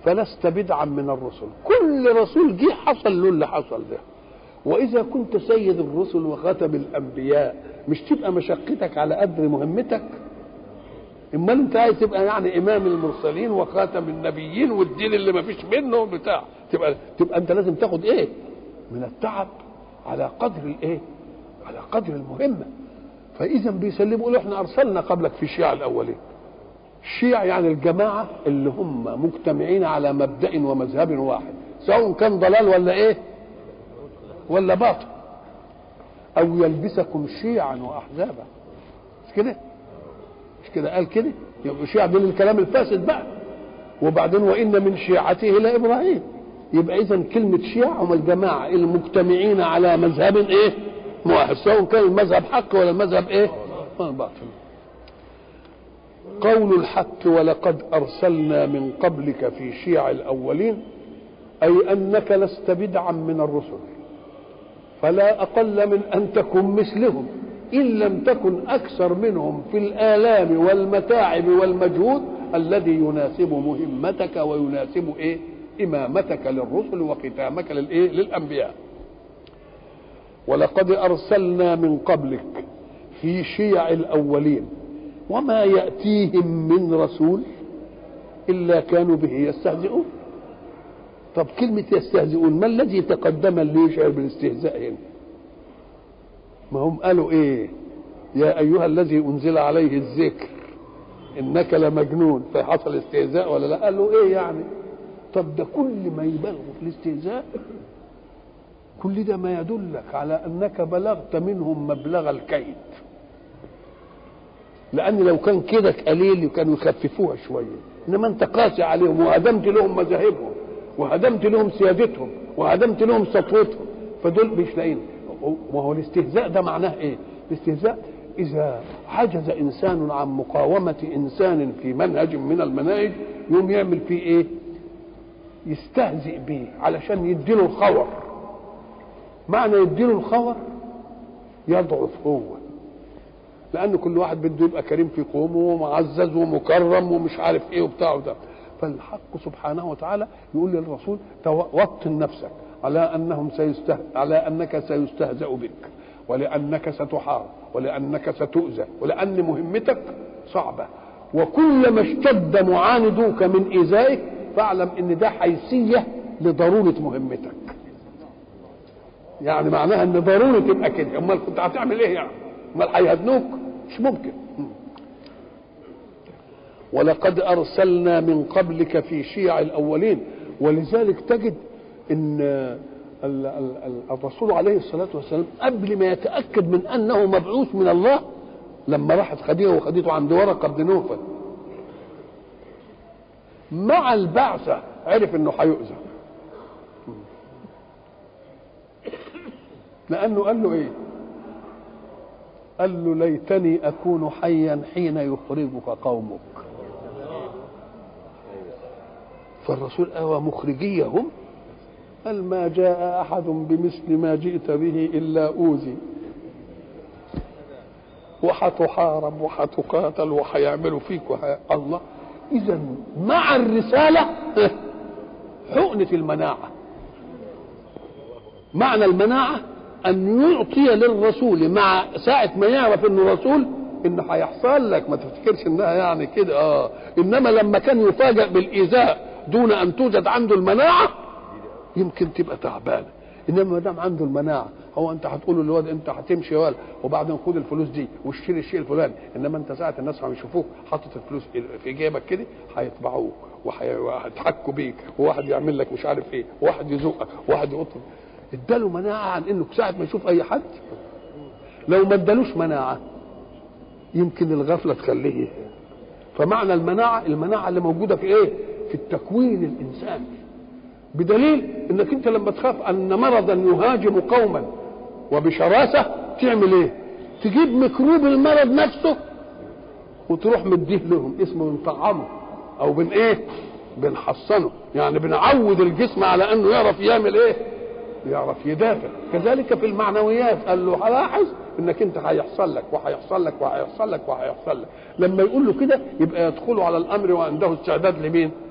فلست بدعا من الرسل كل رسول جه حصل له اللي حصل ده واذا كنت سيد الرسل وخاتم الانبياء مش تبقى مشقتك على قدر مهمتك امال انت عايز تبقى يعني امام المرسلين وخاتم النبيين والدين اللي ما فيش منه بتاع تبقى تبقى انت لازم تاخد ايه من التعب على قدر الايه على قدر المهمه فاذا بيسلموا له احنا ارسلنا قبلك في الشيعة الاولين الشيعة يعني الجماعة اللي هم مجتمعين على مبدأ ومذهب واحد سواء كان ضلال ولا ايه ولا باطل او يلبسكم شيعا واحزابا مش كده مش كده قال كده يبقى الشيعة دول الكلام الفاسد بقى وبعدين وان من شيعته لابراهيم يبقى اذا كلمه شيعة هم الجماعه المجتمعين على مذهب ايه واحد سواء كان المذهب حق ولا المذهب ايه باطل قول الحق ولقد ارسلنا من قبلك في شيع الاولين اي انك لست بدعا من الرسل فلا اقل من ان تكن مثلهم ان لم تكن اكثر منهم في الالام والمتاعب والمجهود الذي يناسب مهمتك ويناسب ايه امامتك للرسل وختامك للايه للانبياء ولقد ارسلنا من قبلك في شيع الاولين وما ياتيهم من رسول الا كانوا به يستهزئون طب كلمة يستهزئون ما الذي تقدم اللي يشعر بالاستهزاء هنا ما هم قالوا ايه يا ايها الذي انزل عليه الذكر انك لمجنون فحصل استهزاء ولا لا قالوا ايه يعني طب ده كل ما يبالغوا في الاستهزاء كل ده ما يدلك على انك بلغت منهم مبلغ الكيد لان لو كان كده قليل كانوا يخففوها شويه انما انت قاسي عليهم وهدمت لهم مذاهبهم وهدمت لهم سيادتهم وهدمت لهم سطوتهم فدول مش لاقيين وهو الاستهزاء ده معناه ايه؟ الاستهزاء اذا عجز انسان عن مقاومه انسان في منهج من المناهج يوم يعمل فيه ايه؟ يستهزئ به علشان يديله الخور معنى يديله الخور يضعف هو لان كل واحد بده يبقى كريم في قومه ومعزز ومكرم ومش عارف ايه وبتاع وده فالحق سبحانه وتعالى يقول للرسول وطن نفسك على انهم سيسته... على انك سيستهزأ بك ولانك ستحارب ولانك ستؤذى ولان مهمتك صعبه وكلما اشتد معاندوك من ايذائك فاعلم ان ده حيثيه لضروره مهمتك يعني معناها ان ضروري تبقى كده امال كنت هتعمل ايه يعني امال هيهدنوك مش ممكن ولقد ارسلنا من قبلك في شيع الاولين ولذلك تجد ان الرسول عليه الصلاه والسلام قبل ما يتاكد من انه مبعوث من الله لما راحت خديجه وخديته عند ورقه بن نوفل مع البعثه عرف انه هيؤذى لانه قال له ايه قال له ليتني اكون حيا حين يخرجك قومك فالرسول أوى مخرجيهم قال ما جاء أحد بمثل ما جئت به إلا أوذي وحتحارب وحتقاتل وحيعملوا فيك وحي... الله إذا مع الرسالة حقنة المناعة معنى المناعة أن يعطي للرسول مع ساعة ما يعرف إنه رسول إنه هيحصل لك ما تفتكرش إنها يعني كده آه إنما لما كان يفاجأ بالإيذاء دون ان توجد عنده المناعه يمكن تبقى تعبانه انما ما دام عنده المناعه هو انت هتقول له الواد انت هتمشي يا وبعدين خد الفلوس دي واشتري الشيء الفلاني انما انت ساعه الناس عم يشوفوك حاطط الفلوس في جيبك كده هيتبعوك وهيضحكوا بيك وواحد يعمل لك مش عارف ايه وواحد يزقك وواحد يقطر اداله مناعه عن انه ساعه ما يشوف اي حد لو ما ادالوش مناعه يمكن الغفله تخليه فمعنى المناعه المناعه اللي موجوده في ايه في التكوين الانساني بدليل انك انت لما تخاف ان مرضا يهاجم قوما وبشراسه تعمل ايه؟ تجيب ميكروب المرض نفسه وتروح مديه لهم اسمه بنطعمه او بن ايه؟ بنحصنه يعني بنعود الجسم على انه يعرف يعمل ايه؟ يعرف يدافع كذلك في المعنويات قال له لاحظ انك انت هيحصل لك وهيحصل لك وهيحصل لك وهيحصل لك لما يقول له كده يبقى يدخل على الامر وعنده استعداد لمين؟